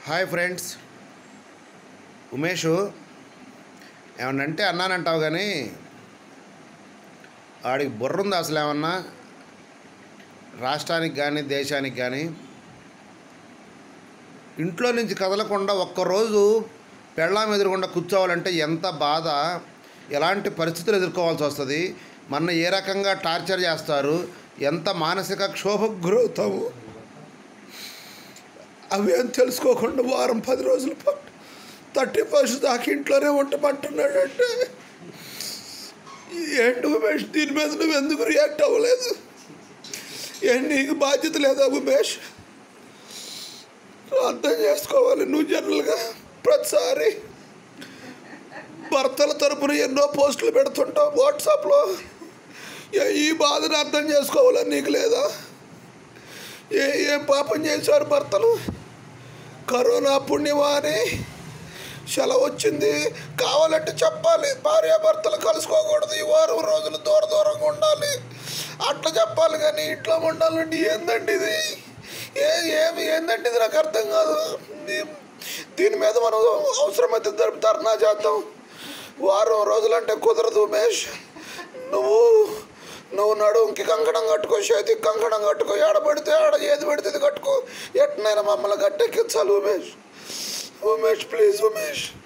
hi friends Umesh ఏమన్నంటే అన్నానంటావు కానీ ఆడికి బుర్ర ఉంది అసలు ఏమన్నా రాష్ట్రానికి కానీ దేశానికి కానీ ఇంట్లో నుంచి కదలకుండా ఒక్కరోజు పెళ్ళాం ఎదురుకుండా కూర్చోవాలంటే ఎంత బాధ ఎలాంటి పరిస్థితులు ఎదుర్కోవాల్సి వస్తుంది మన ఏ రకంగా టార్చర్ చేస్తారు ఎంత మానసిక క్షోభకు గురవుతాము అవి అని తెలుసుకోకుండా వారం పది రోజుల పాటు థర్టీ ఫస్ట్ దాకా ఇంట్లోనే ఉండమంటున్నాడంటే ఏంటి ఉమేష్ దీని మీద నువ్వు ఎందుకు రియాక్ట్ అవ్వలేదు ఏం నీకు బాధ్యత లేదా ఉమేష్ అర్థం చేసుకోవాలి నువ్వు జనరల్గా ప్రతిసారి భర్తల తరపున ఎన్నో పోస్టులు పెడుతుంటావు వాట్సాప్లో ఏ- ఈ బాధను అర్థం చేసుకోవాలని నీకు లేదా ఏ ఏం పాపం చేశారు భర్తలు కరోనా పుణ్యమా అని సెలవు వచ్చింది కావాలంటే చెప్పాలి భార్యాభర్తలు కలుసుకోకూడదు ఈ వారం రోజులు దూర దూరంగా ఉండాలి అట్లా చెప్పాలి కానీ ఇంట్లో ఉండాలంటే ఏందండి ఇది ఏ ఏమి ఏందండి ఇది నాకు అర్థం కాదు దీ- దీని మీద మనం అవసరమైతే ధర్- ధర్నా చేద్దాం వారం రోజులంటే కుదరదు ఉమేష్ నువ్వు నువ్వు నడుంకి కంకణం కట్టుకో చేతికి కంకణం కట్టుకో ఏడ పడితే ఆడ ఏది పడితే అది కట్టుకో ఎట్నైనా మమ్మల్ని గట్టెక్కించాలి ఉమేష్ ఉమేష్ ప్లీజ్ ఉమేష్